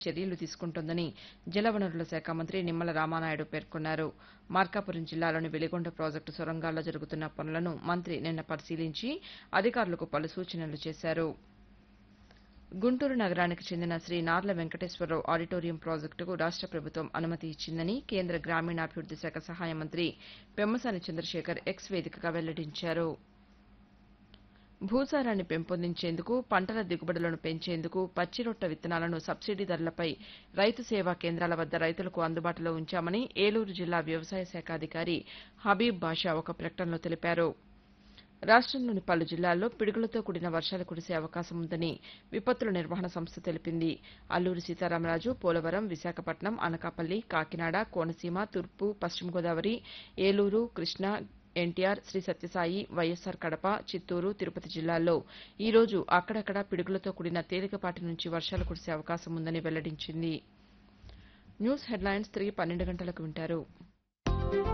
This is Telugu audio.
చర్యలు తీసుకుంటోందని జలవనరుల శాఖ మంత్రి నిమ్మల రామానాయుడు పేర్కొన్నారు మార్కాపురం జిల్లాలోని వెలిగొండ ప్రాజెక్టు సొరంగాల్లో జరుగుతున్న పనులను మంత్రి నిన్న పరిశీలించి అధికారులకు పలు సూచనలు చేశారు గుంటూరు నగరానికి చెందిన శ్రీ నార్ల వెంకటేశ్వరరావు ఆడిటోరియం ప్రాజెక్టుకు రాష్ట ప్రభుత్వం అనుమతి ఇచ్చిందని కేంద్ర గ్రామీణాభివృద్ది శాఖ సహాయ మంత్రి పెమ్మసాని చంద్రశేఖర్ ఎక్స్ వేదికగా వెల్లడించారు భూసారాన్ని పెంపొందించేందుకు పంటల దిగుబడులను పెంచేందుకు పచ్చిరొట్ట విత్తనాలను సబ్సిడీ ధరలపై రైతు సేవా కేంద్రాల వద్ద రైతులకు అందుబాటులో ఉంచామని ఏలూరు జిల్లా వ్యవసాయ శాఖ అధికారి హబీబ్ బాషా ఒక ప్రకటనలో తెలిపారు రాష్టంలోని పలు జిల్లాల్లో పిడుగులతో కూడిన వర్షాలు కురిసే అవకాశం ఉందని విపత్తుల నిర్వహణ సంస్థ తెలిపింది అల్లూరి సీతారామరాజు పోలవరం విశాఖపట్నం అనకాపల్లి కాకినాడ కోనసీమ తూర్పు పశ్చిమ గోదావరి ఏలూరు కృష్ణా ఎన్టీఆర్ శ్రీ సత్యసాయి వైఎస్సార్ కడప చిత్తూరు తిరుపతి జిల్లాల్లో ఈ రోజు అక్కడక్కడ పిడుగులతో కూడిన తేలికపాటి నుంచి వర్షాలు కురిసే అవకాశం ఉందని వెల్లడించింది న్యూస్ హెడ్లైన్స్ తిరిగి పన్నెండు గంటలకు వింటారు